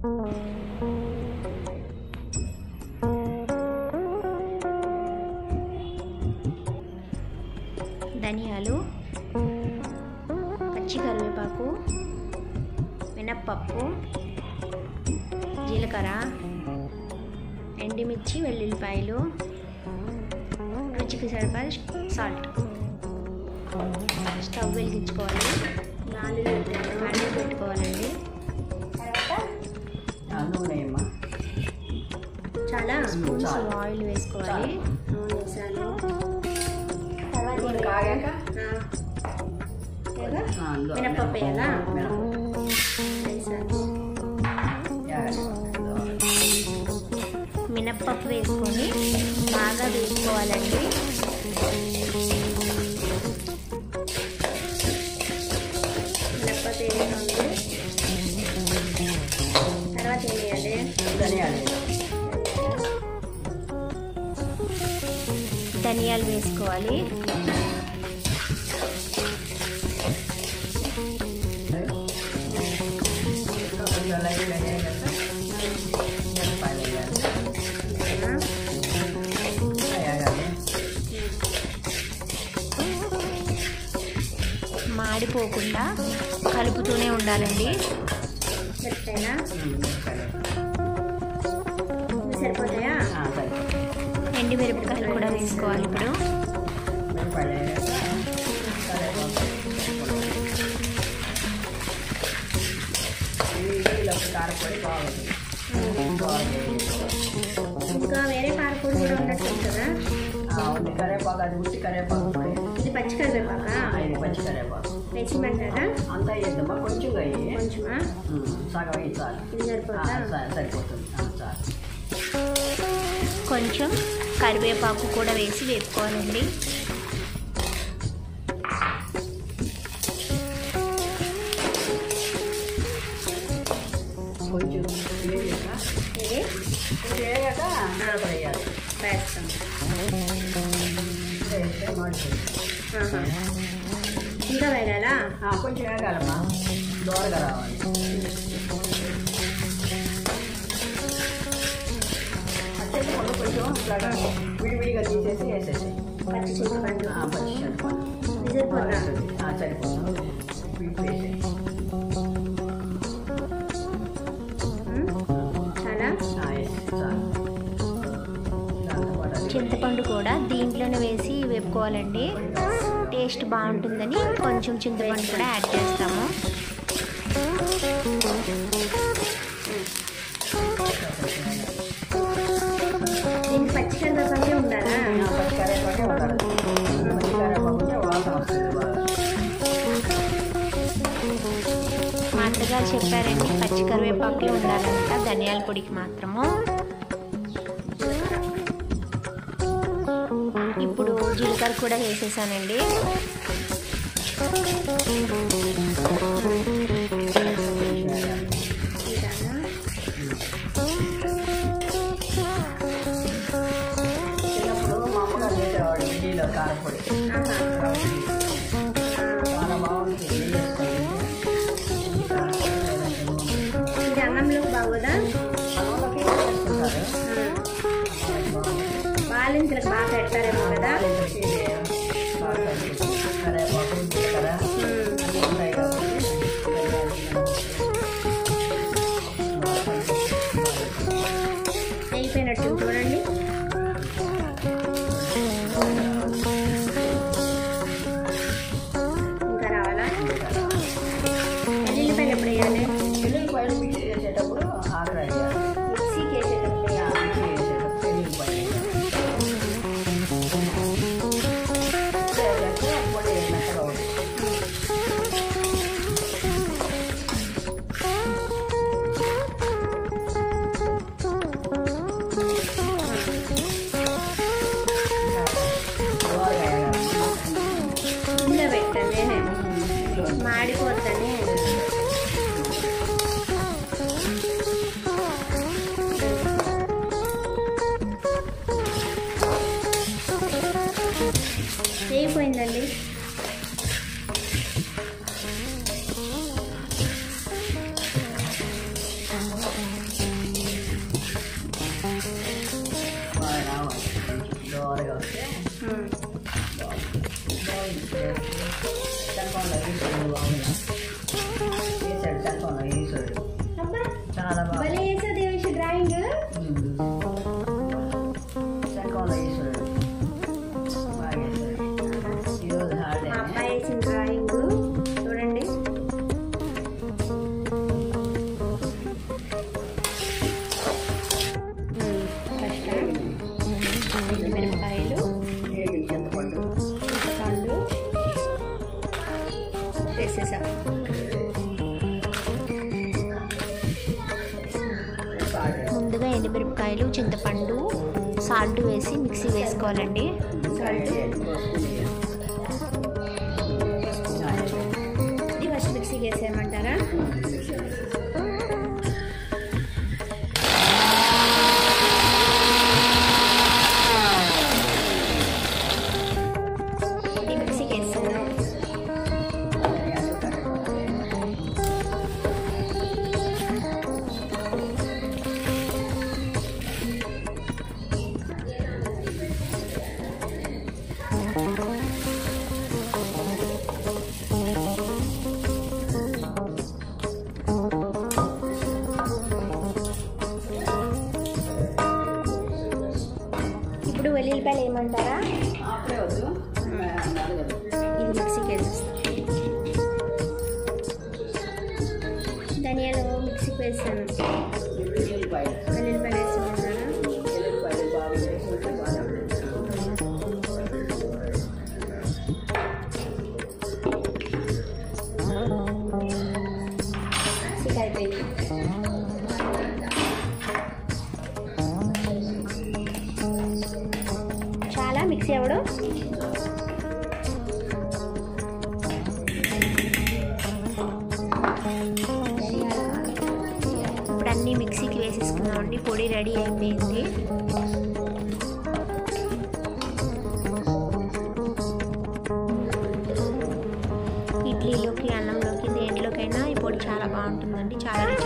ధనియాలు పచ్చి కరివేపాకు మినప్పప్పు జీలకర్ర ఎండుమిర్చి వెల్లుల్లిపాయలు రుచికి సరిపడా సాల్ట్ స్టవ్ వెలిగించుకోవాలి నాలుగు పెట్టుకోవాలండి నూనె అమ్మా చాలా స్పూన్స్ చాలు. ఆయిల్ వేసుకోవాలి నూనె వేసాను తర్వాత నూనె ఏం కాగాక వేయాలి? ఆ, ఏదో? ఆ, అందులో మినప్పప్పు వేయాలా మినప్పప్పు. వేసాను యాగండి. మినప్పప్పు వేసుకొని బాగా వేసుకోవాలండి మినప్పప్పు వేసుకోండి తర్వాత ఏం వేయాలి ధనియాలు ధనియాలు వేసుకోవాలి కొంచెం లైట్గా వేయాలి. మిరపకాయలు వేయాలి. ఓకేనా? వేయాలి. మాడిపోకుండా కలుపుతూనే ఉండాలండి మిరపకాయనా ఉమ్, మిరపకాయలు. సరిపోతాయా ఆ, సరే. ఎండి మిరపకాయలు కూడా వేసుకోవాలి ఇప్పుడు మిరపకాయలు వేయాలి. కరివేపాకు. ఇది ఇడ్లీలోకి కారపొడి బాగుంది బాగుంది ఇంకా వేరే కారపొడి కూడా ఉండట్లేదు కదా ఆ, ఉంది కరివేపాకు అది ఉట్టి కరివేపాకు పొడి ఇది పచ్చి కరివేపాకా ఆ, ఇది పచ్చి కరివేపాకు వేసిమంటారా అంతా వేద్దామా కొంచెం అయ్యి కొంచెమా సగం అయ్యి చాలు ఇది ఆ, సరిపోతా స- సరిపోతుంది ఆ, చాలు కొంచెం కరివేపాకు కూడా వేసి వేపుకోవాలండి కొంచెం వేయాక ఇది కొంచెం వేయాక మిరప వేయాలి వేస్తాం వేస్తే మాడిపోతుంది ఆహా. ఇంకా వేయాలా ఆ, కొంచెం వేగాలమ్మా దోరగా రావాలి చింతపండు కొంచెం ఇట్లాగా విడివిడిగా తీసేసి వేసేసి పచ్చి చింతపండు ఆ, పచ్చి చింతపండు ఇది సరిపోతా ఆ, సరిపోతుంది విప్పి వేసేసి ఉమ్. చాలా ఆ, వేసేసి చాలు దాంతో పాటు అది చింతపండు కూడా దీంట్లోనే వేసి వేపుకోవాలండి టేస్ట్ బాగుంటుందని కొంచెం చింతపండు కూడా యాడ్ చేస్తాము దీనికి పచ్చి కరివేపాకే ఉండాలా ఆ, పచ్చి కరివేపాకే ఉండాలి పచ్చి కరివేపాకు ఉంటే వాసన వస్తుంది బాగా మా అత్తగారు చెప్పారండి పచ్చి కరివేపాకే ఉండాలంట ధనియాల పొడికి మాత్రము ఇప్పుడు జీలకర్ర కూడా వేసేసానండి చిన్నప్పుడు మా అమ్మగారు చేసేవాడు ఇడ్లీలో కారపొడి చాలా బాగుంటుంది నెయ్యి వేసుకొని తింటే. ఈ కారపొడి లేదంటే నూనె. ఇది అన్నంలో బాగోదా అన్నంలోకి వేసుకుంటారు. అన్నంలోకి బాగుంటుంది. బాలింతలకు బాగా పెడతారేమో కదా వాళ్ళకి ఇది బాగా కలుపుతుంది. కరివేపాకు, జీలకర్ర అన్నీ ఉంటాయి కాబట్టి అయిపోయినట్టు చూడండి ఇంకా రావాలా ఎల్లుల్లిపాయలు ఎప్పుడు వేయాలి ఎల్లుల్లిపాయలు మిక్సీ చేసేటప్పుడు ఆకులు వేయాలి. మిక్సీకి వేసేటప్పుడు ఆ, వేయాలి. మిక్సీ చేసేటప్పుడు ఎల్లుల్లిపాయలు వేయాలి. వేసేస్తే పొడి మెత్తగా అవుతుంది. దోరగా వేయాలి. ఇందులో పెట్టండి మాడిపోద్దని అయిపోయిందండి బాగా రావాలి దోరగా వస్తే సెల్ఫోన్లో ఈశ్వరుడు బాగుంది వేసాడు సెల్ఫోన్లో ఈశ్వరుడు చాలా బాగా భలే వేసా దేవేశ డ్రాయింగ్ సెల్ఫోన్లో ఈశ్వరుడు బాగా వేసాడు ఈరోజు హార్డే మా అబ్బాయి వేసిన డ్రాయింగ్ చూడండి ఫస్ట్ మిరపకాయలు చింతపండు చింతపండు వేసేసాం సాల్ట్ ముందుగా ఎండుమిరపకాయలు చింతపండు సాల్ట్ వేసి మిక్సీ వేసుకోవాలండి ఇది ఫస్ట్ మిక్సీ వేసేయమంటారా ఇది మిక్సీకి వేస్తున్నాం ఇప్పుడు వెల్లుల్లిపాయలు ఏమంటారా అప్పుడే వద్దు నలగదు ఇది మిక్సీకి వేసేస్తాం ధనియాలు మిక్సీకి వేసాను ఎల్లుల్లిపాయలు వెల్లుల్లిపాయలు వేసేయమంటారా ఎల్లుల్లిపాయలు బాగా వేసుకుంటే బాగా ఉంటుంది మిక్సీకి అయిపోయింది చాలా మిక్సీ అవ్వడం ఇప్పుడు అన్నీ మిక్సీకి వేసేసుకున్నామండి పొడి రెడీ అయిపోయింది ఇడ్లీలోకి అన్నంలోకి దేంట్లోకైనా ఈ పొడి చాలా బాగుంటుందండి చాలా